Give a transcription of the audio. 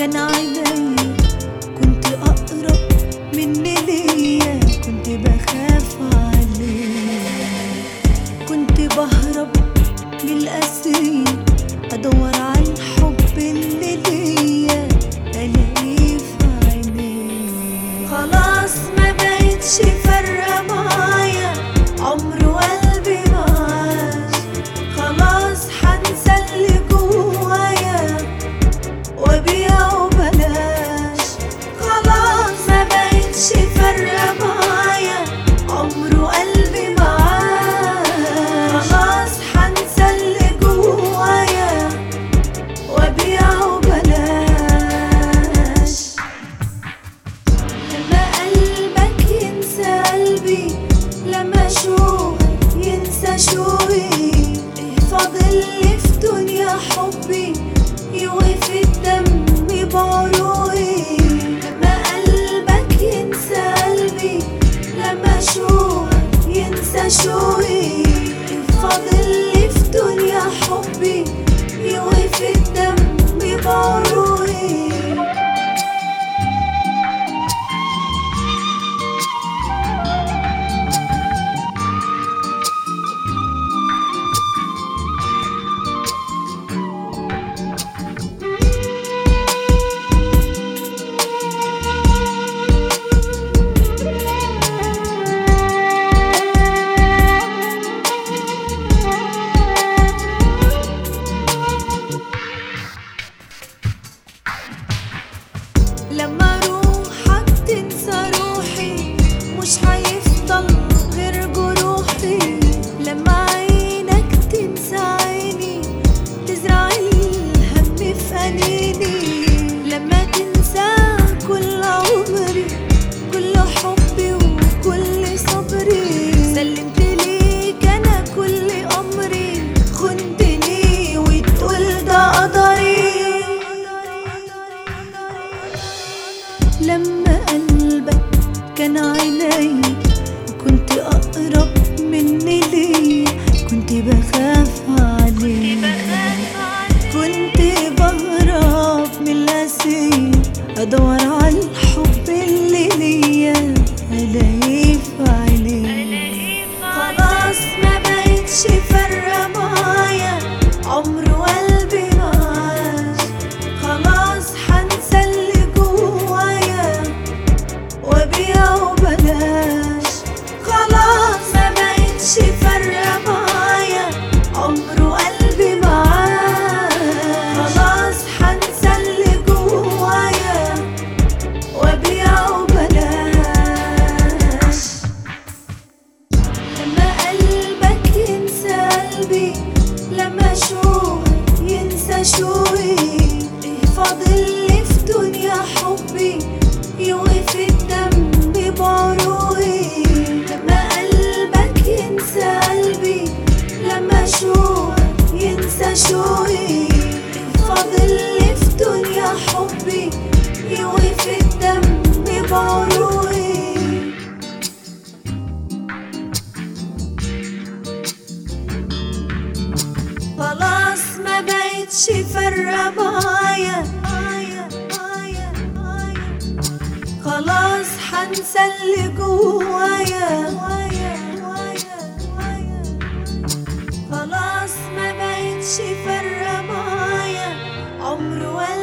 كان عيني كنت أقرب مني ليا كنت بخاف عليه كنت بهرب من الأسير أدور على الحب اللي ليا ألاقيه في عينيه خلاص ما بقتش فارقة معايا عمر وقلبي معاش خلاص هنسى اللي جوايا وبيع وبلاش خلاص ما بقتش فارقة معايا عمر وقلبي معاش خلاص هنسى اللي جوايا وبيع وبلاش لما قلبك ينسى قلبي لما شوقك ينسى شوقي ايه فاضل لي في دنيا حبي يوقف الدم بعروقي لما قلبك ينسى قلبي لما شوقك ينسى شوقي ايه فاضل لي في دنيا حبي يوقف الدم بعروقي لما روحك تنسى روحي مش هيفضل غير جروحي لما عينك تنسى عيني تزرع الهم في أنيني لما تنسى كل عمري كل حبي وكل صبري سلمت ليك أنا كل أمري خنتني وتقول ده قدري لما قلبك كان عيني كنت أقرب مني ليه كنت بخاف عليه كنت بهرب من الأسير أدور على الحب اللي ليا ألاقيه في عينيه خلاص ما بقتش فارقة معايا عمر وقلبي معاش خلاص هنسى اللي جوايا وبيع وبلاش خلاص ما بقتش فارقة معايا عمر وقلبي معاش خلاص هنسى اللي جوايا وبيع وبلاش لما قلبك ينسى قلبي لما شوقك ينسى شوقي ايه فاضل لي في دنيا حبي يوقف الدم بعروقي لما قلبك ينسى قلبي لما شوقك ينسى شوقي ايه فاضل لي في دنيا حبي يوقف الدم بعروقي خلاص ما بقتش فارقة معايا خلاص هنسى اللي جوايا خلاص ما بقتش فارقة معايا عمر ولا